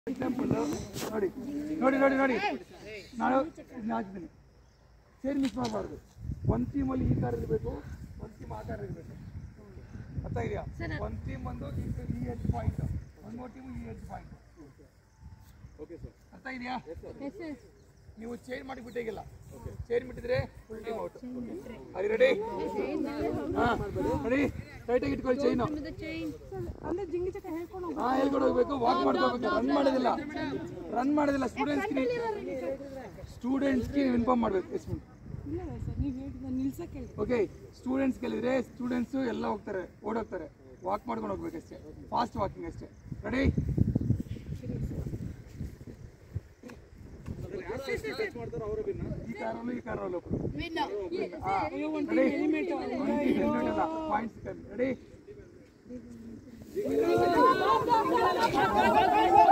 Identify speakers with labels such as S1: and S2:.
S1: Example ನೋಡಿ ನೋಡಿ ನೋಡಿ ನೋಡಿ ನಾನು ಇದನ್ನ ಹಾಕ್ತೀನಿ ಸೇರಿ ಮಿಸ್ ಮಾಡಬಾರ್ದು ಒಂದು ಟೀಮಲ್ಲಿ ಈ ಥರ ಇರಬೇಕು ಒಂದು ಟೀಮ್ ಆ ಥರ ಇರಬೇಕು ಅರ್ಥ ಇದೆಯಾ ಒಂದು ಟೀಮ್ ಬಂದು ಈ- ಈ ಎಚ್ ಪಾಯಿಂಟ್ ಒಂದು ಮೂರು ಟೀಮ್ ಈ ಎಚ್ ಪಾಯಿಂಟ್
S2: ಓಕೆ ಸರ್
S1: ಅರ್ಥ ಇದೆಯಾ ನೀವು ಚೇಂಜ್ ಮಾಡಿ ಬಿಟ್ಟಿಗಿಲ್ಲ ಚೇಂಜ್ ಬಿಟ್ಟಿದ್ರೆ ಫುಲ್ ಟೀಮ್ ಔಟ್ ಅದು ರೆಡಿ ಹಾಂ ರೆಡಿ ಟೈಟಾಗಿ ಇಟ್ಕೊಳ್ಳಿ ಚೈನು
S3: ಅಂದ್ರೆ ಜಿಂಗಿ ಚಕ ಹೇಳ್ಕೊಂಡು ಹೋಗು.
S1: ಹಾ ಹೇಳ್ಕೊಂಡು ಹೋಗ್ಬೇಕು ವಾಕ್ ಮಾಡ್ಕೋಬೇಕು ರನ್ ಮಾಡೋದಿಲ್ಲ ರನ್ ಮಾಡೋದಿಲ್ಲ ಸ್ಟೂಡೆಂಟ್ಸ್ಗೆ ಸ್ಟೂಡೆಂಟ್ಸ್ಗೆ ನೀವು ಇನ್ಫಾರ್ಮ್ ಮಾಡಬೇಕು ಎಷ್ಟು ಮಿನಿಟ್
S3: ಇಲ್ಲ ಸರ್ ನೀವು ಹೇಳಿದ ನಿಲ್ಸಕ್ಕೆ ಹೇಳಿ
S1: ಓಕೆ ಸ್ಟೂಡೆಂಟ್ಸ್ ಕೇಳಿದ್ರೆ ಸ್ಟೂಡೆಂಟ್ಸು ಎಲ್ಲ ಹೋಗ್ತಾರೆ ಓಡೋಗ್ತಾರೆ ವಾಕ್ ಮಾಡ್ಕೊಂಡು ಹೋಗ್ಬೇಕು ಅಷ್ಟೇ ಫಾಸ್ಟ್ ವಾಕಿಂಗ್ ಅಷ್ಟೇ ರೆಡಿ
S2: ಟಚ್ ಮಾಡ್ತಾರೋ ಅವರೇ ಬಿನ್ನ
S1: ಈ ಕಾರಲ್ಲೂ ಈ ಕಾರಲ್ಲೂ
S3: ಅಯ್ಯೋ ಒಂದು ಟೀಮ್ ಎಲಿಮೆಂಟ್
S1: ಪಾಯಿಂಟ್ಸ್ ರೆಡಿ